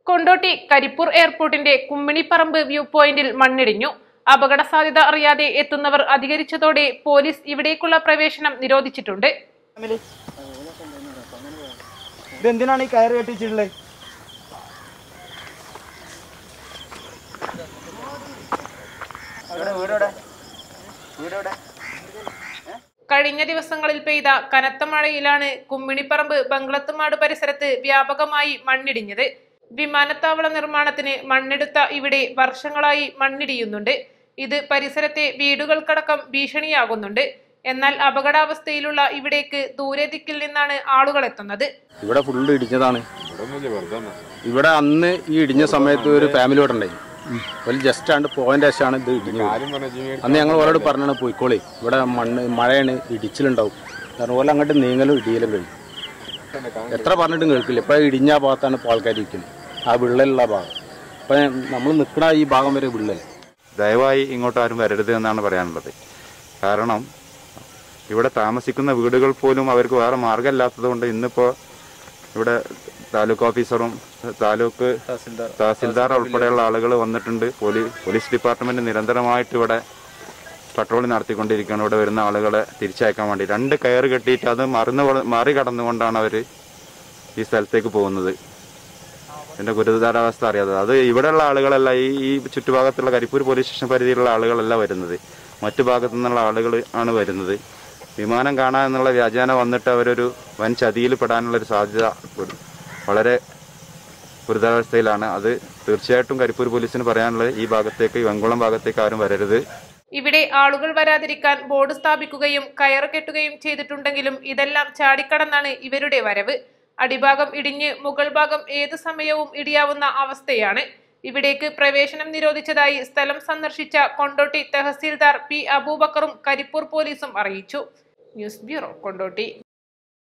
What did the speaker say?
കൊണ്ടോട്ടി കരിപ്പൂർ എയർപോർട്ടിന്റെ കുമ്മിണിപ്പറമ്പ് വ്യൂ പോയിന്റിൽ മണ്ണിടിഞ്ഞു അപകട സാധ്യത അറിയാതെ എത്തുന്നവർ അധികരിച്ചതോടെ പോലീസ് ഇവിടേക്കുള്ള പ്രവേശനം നിരോധിച്ചിട്ടുണ്ട് ഇതെന്തിനാണ് ഈ കയറ് കെട്ടിച്ചിട്ടുള്ളത് കഴിഞ്ഞ ദിവസങ്ങളിൽ പെയ്ത കനത്ത മഴയിലാണ് കുമ്മിണിപ്പറമ്പ് ബംഗ്ലത്തുമാട് പരിസരത്ത് വ്യാപകമായി മണ്ണിടിഞ്ഞത് വിമാനത്താവള നിർമ്മാണത്തിന് മണ്ണെടുത്ത ഇവിടെ വർഷങ്ങളായി മണ്ണിടിയുന്നുണ്ട് ഇത് പരിസരത്തെ വീടുകൾക്കടക്കം ഭീഷണിയാകുന്നുണ്ട് എന്നാൽ അപകടാവസ്ഥയിലുള്ള ഇവിടേക്ക് ദൂരെ ദിക്കിൽ നിന്നാണ് ആളുകൾ എത്തുന്നത് ഇവിടെ ഫുള്ള് ഇടിഞ്ഞതാണ് ഇവിടെ അന്ന് ഈ ഇടിഞ്ഞ സമയത്ത് ഒരു ഫാമിലി ഇവിടെ ഉണ്ടായി ഒരു ജസ്റ്റ് ആണ്ട് പോയിന്റ് ശേഷമാണ് ഇത് ഇടിഞ്ഞത് അന്ന് ഞങ്ങൾ ഓരോട് പറഞ്ഞാണ് പോയിക്കോളി ഇവിടെ മണ്ണ് മഴയാണ് ഇടിച്ചിലുണ്ടാവും കാരണം ഓല അങ്ങോട്ട് നീങ്ങലും ഇടിയലും കഴിയും എത്ര പറഞ്ഞിട്ടും കേൾക്കില്ല ഇപ്പൊ ഇടിഞ്ഞ ഭാഗത്താണ് ഇപ്പോൾ ആൾക്കാർ ഇരിക്കുന്നത് ആ വിള്ളലുള്ള ഭാഗം ഇപ്പൊ നമ്മൾ നിൽക്കണ ഈ ഭാഗം വരെ വിള്ളൽ ദയവായി ഇങ്ങോട്ട് ആരും വരരുത് എന്നാണ് പറയാനുള്ളത് കാരണം ഇവിടെ താമസിക്കുന്ന വീടുകൾ പോലും അവർക്ക് വേറെ മാർഗമില്ലാത്തത് കൊണ്ട് ഇന്നിപ്പോൾ ഇവിടെ താലൂക്ക് ഓഫീസറും താലൂക്ക് തഹസിൽദാർ ഉൾപ്പെടെയുള്ള ആളുകൾ വന്നിട്ടുണ്ട് പോലീസ് പോലീസ് ഡിപ്പാർട്ട്മെന്റ് നിരന്തരമായിട്ട് ഇവിടെ പട്രോളിംഗ് നടത്തിക്കൊണ്ടിരിക്കുകയാണ് ഇവിടെ വരുന്ന ആളുകളെ തിരിച്ചയക്കാൻ വേണ്ടി രണ്ട് കയറ് കെട്ടിയിട്ട് അത് മറിന്ന് മാറി കടന്നുകൊണ്ടാണ് അവർ ഈ സ്ഥലത്തേക്ക് പോകുന്നത് ഇതിന്റെ ഗുരുതരാവസ്ഥ അറിയാതെ അത് ഇവിടെയുള്ള ആളുകളല്ല ഈ ഈ ചുറ്റുഭാഗത്തുള്ള കരിപ്പൂർ പോലീസ് സ്റ്റേഷൻ പരിധിയിലുള്ള ആളുകളല്ല വരുന്നത് മറ്റു ഭാഗത്തു നിന്നുള്ള ആളുകൾ ആണ് വരുന്നത് വിമാനം കാണാൻ എന്നുള്ള വ്യാജാന വന്നിട്ട് അവരൊരു വൻ ചതിയിൽ പെടാനുള്ള ഒരു സാധ്യത ഒരു- വളരെ ഗുരുതരാവസ്ഥയിലാണ് അത് തീർച്ചയായിട്ടും കരിപ്പൂർ പോലീസിന് പറയാനുള്ളത് ഈ ഭാഗത്തേക്ക് ഈ വെങ്കുളം ഭാഗത്തേക്ക് ആരും വരരുത് ഇവിടെ ആളുകൾ വരാതിരിക്കാൻ ബോർഡ് സ്ഥാപിക്കുകയും കയറ് കെട്ടുകയും ചെയ്തിട്ടുണ്ടെങ്കിലും ഇതെല്ലാം ചാടിക്കടന്നാണ് ഇവരുടെ വരവ് അടിഭാഗം ഇടിഞ്ഞ് മുകൾ ഭാഗം ഏതു സമയവും ഇടിയാവുന്ന അവസ്ഥയാണ് ഇവിടേക്ക് പ്രവേശനം നിരോധിച്ചതായി സ്ഥലം സന്ദർശിച്ച കൊണ്ടോട്ടി തഹസീൽദാർ പി അബൂബക്കറും കരിപ്പൂർ പോലീസും അറിയിച്ചു ന്യൂസ് ബ്യൂറോ കൊണ്ടോട്ടി